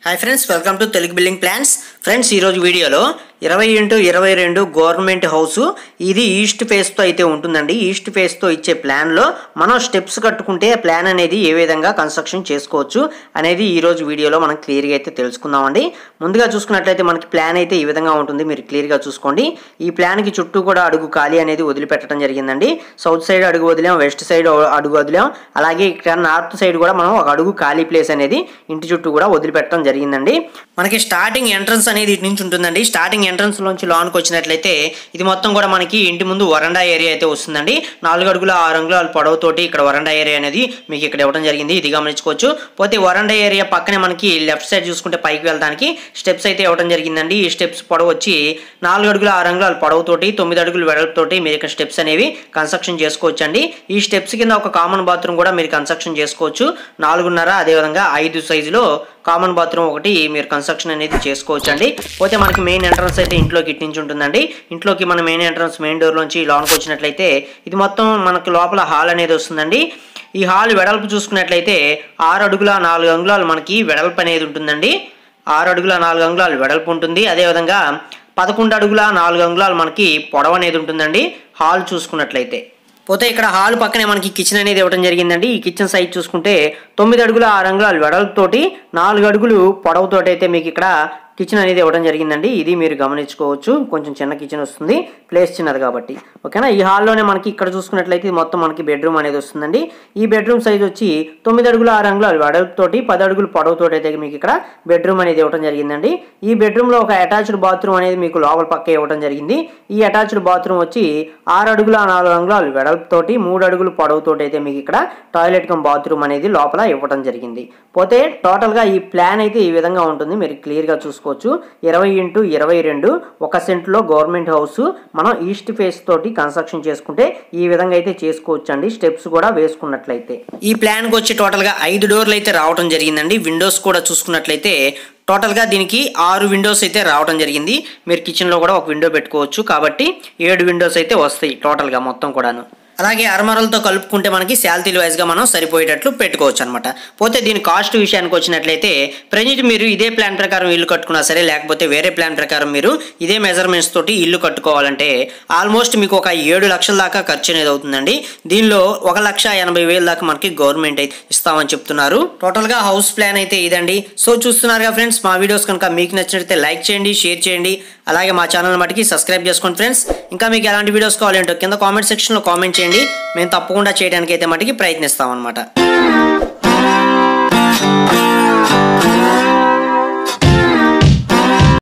hi friends welcome to Telugu building plans friends ఈరోజు వీడియోలో ఇరవై ఇంటూ ఇరవై రెండు గవర్నమెంట్ హౌస్ ఇది ఈస్ట్ ఫేస్తో అయితే ఉంటుందండి ఈస్ట్ ఫేస్తో ఇచ్చే ప్లాన్లో మనం స్టెప్స్ కట్టుకుంటే ఆ ప్లాన్ అనేది ఏ విధంగా కన్స్ట్రక్షన్ చేసుకోవచ్చు అనేది ఈరోజు వీడియోలో మనం క్లియర్గా అయితే తెలుసుకుందామండి ముందుగా చూసుకున్నట్లయితే మనకి ప్లాన్ అయితే ఈ విధంగా ఉంటుంది మీరు క్లియర్గా చూసుకోండి ఈ ప్లాన్కి చుట్టూ కూడా అడుగు ఖాళీ అనేది వదిలిపెట్టడం జరిగిందండి సౌత్ సైడ్ అడుగు వదిలాం వెస్ట్ సైడ్ అడుగు వదిలాం అలాగే ఇక్కడ నార్త్ సైడ్ కూడా మనం ఒక అడుగు ఖాళీ ప్లేస్ అనేది ఇంటి చుట్టూ కూడా వదిలిపెట్టడం జరిగిందండి మనకి స్టార్టింగ్ ఎంట్రన్స్ అనేది ఇటు నుంచి ఉంటుందండి స్టార్టింగ్ ఎంట్రన్స్ లోంచి లోన్కి వచ్చినట్లయితే ఇది మొత్తం కూడా మనకి ఇంటి ముందు వరండా ఏరియా అయితే వస్తుందండి నాలుగు అడుగుల ఆరు అంగుళాల పొడవుతోటి ఇక్కడ వరండా ఏరియా అనేది మీకు ఇక్కడ ఇవ్వడం జరిగింది ఇది గమనించుకోవచ్చు పోతే వరండా ఏరియా పక్కనే మనకి లెఫ్ట్ సైడ్ చూసుకుంటే పైకి వెళ్ళడానికి స్టెప్స్ అయితే ఇవ్వడం జరిగిందండి ఈ స్టెప్స్ పొడవు వచ్చి నాలుగు అడుగుల ఆరు అంగుళాల పొడవుతోటి తొమ్మిది అడుగుల వెడల్పుతోటి మీరు ఇక్కడ స్టెప్స్ అనేవి కన్స్ట్రక్షన్ చేసుకోవచ్చు అండి ఈ స్టెప్స్ కింద ఒక కామన్ బాత్రూమ్ కూడా మీరు కన్స్ట్రక్షన్ చేసుకోవచ్చు నాలుగున్నర అదేవిధంగా ఐదు సైజులో కామన్ బాత్రూమ్ ఒకటి మీరు కన్స్ట్రక్షన్ అనేది చేసుకోవచ్చు అండి పోతే మనకి మెయిన్ ఎంట్రన్స్ అయితే ఇంట్లోకి ఇటు నుంచి ఉంటుందండి ఇంట్లోకి మన మెయిన్ ఎంట్రన్స్ మెయిన్ డోర్ నుంచి లోనికి వచ్చినట్లయితే ఇది మొత్తం మనకి లోపల హాల్ అనేది వస్తుందండి ఈ హాల్ వెడల్పు చూసుకున్నట్లయితే ఆరు అడుగుల నాలుగు అంగుళాలు మనకి వెడల్పు అనేది ఉంటుందండి ఆరు అడుగుల నాలుగు అంగుళాలు వెడల్పు ఉంటుంది అదేవిధంగా పదకొండు అడుగుల నాలుగు అంగుళాలు మనకి పొడవు అనేది ఉంటుందండి హాల్ చూసుకున్నట్లయితే పోతే ఇక్కడ హాల్ పక్కనే మనకి కిచెన్ అనేది ఇవ్వడం జరిగిందండి ఈ కిచెన్ సైజ్ చూసుకుంటే తొమ్మిది అడుగుల ఆరు అంగుళాలు వెడల్పుతోటి నాలుగు అడుగులు పొడవుతోటి అయితే మీకు ఇక్కడ కిచెన్ అనేది ఇవ్వడం జరిగిందండి ఇది మీరు గమనించుకోవచ్చు కొంచెం చిన్న కిచెన్ వస్తుంది ప్లేస్ చిన్నది కాబట్టి ఓకేనా ఈ హాల్లోనే మనకి ఇక్కడ చూసుకున్నట్లయితే ఇది మొత్తం మనకి బెడ్రూమ్ అనేది వస్తుందండి ఈ బెడ్రూమ్ సైజ్ వచ్చి తొమ్మిది అడుగుల ఆరు అంగుళాలు వెడల్పుతోటి పది అడుగులు పొడవుతోటి అయితే మీకు ఇక్కడ బెడ్రూమ్ అనేది ఇవ్వడం జరిగిందండి ఈ బెడ్రూమ్లో ఒక అటాచ్డ్ బాత్రూమ్ అనేది మీకు లోపల పక్క ఇవ్వడం జరిగింది ఈ అటాచ్డ్ బాత్రూమ్ వచ్చి ఆరు అడుగుల నాలుగు అంగుళాలు వెడల్పుతోటి మూడు అడుగులు పొడవుతోటి అయితే మీకు ఇక్కడ టాయిలెట్ కమ్ బాత్రూమ్ అనేది లోపల ఇవ్వడం జరిగింది పోతే టోటల్గా ఈ ప్లాన్ అయితే ఈ విధంగా ఉంటుంది మీరు క్లియర్గా చూసుకోవచ్చు ఇరవై ఇంటూ ఇరవై రెండు ఒక సెంట్లో గవర్నమెంట్ హౌస్ మనం ఈస్ట్ ఫేస్ తోటి కన్స్ట్రక్షన్ చేసుకుంటే ఈ విధంగా అయితే చేసుకోవచ్చు అండి స్టెప్స్ కూడా వేసుకున్నట్లయితే ఈ ప్లాన్కి వచ్చి టోటల్గా ఐదు డోర్లు అయితే రావడం జరిగిందండి విండోస్ కూడా చూసుకున్నట్లయితే టోటల్గా దీనికి ఆరు విండోస్ అయితే రావడం జరిగింది మీరు కిచెన్లో కూడా ఒక విండో పెట్టుకోవచ్చు కాబట్టి ఏడు విండోస్ అయితే వస్తాయి టోటల్గా మొత్తం కూడాను అలాగే అరమరలతో కలుపుకుంటే మనకి శాలరీలు వైజ్గా మనం సరిపోయేటట్లు పెట్టుకోవచ్చు అనమాట పోతే దీని కాస్ట్ విషయానికి వచ్చినట్లయితే ప్రజెంట్ మీరు ఇదే ప్లాన్ ప్రకారం ఇల్లు కట్టుకున్నా సరే లేకపోతే వేరే ప్లాన్ ప్రకారం మీరు ఇదే మెజర్మెంట్స్ తోటి ఇల్లు కట్టుకోవాలంటే ఆల్మోస్ట్ మీకు ఒక ఏడు లక్షల దాకా ఖర్చు అనేది అవుతుందండి దీనిలో ఒక లక్ష ఎనభై వేల దాకా మనకి గవర్నమెంట్ అయితే ఇస్తామని చెప్తున్నారు టోటల్గా హౌస్ ప్లాన్ అయితే ఇదండి సో చూస్తున్నారుగా ఫ్రెండ్స్ మా వీడియోస్ కనుక మీకు నచ్చినట్లయితే లైక్ చేయండి షేర్ చేయండి అలాగే మా ఛానల్ మటుకి సబ్స్క్రైబ్ చేసుకోండి ఫ్రెండ్స్ ఇంకా మీకు ఎలాంటి వీడియోస్ కావాలంటో కింద కామెంట్ సెక్షన్లో కామెంట్ చేయండి మేము తప్పకుండా చేయడానికి అయితే మటుకి ప్రయత్నిస్తాం అనమాట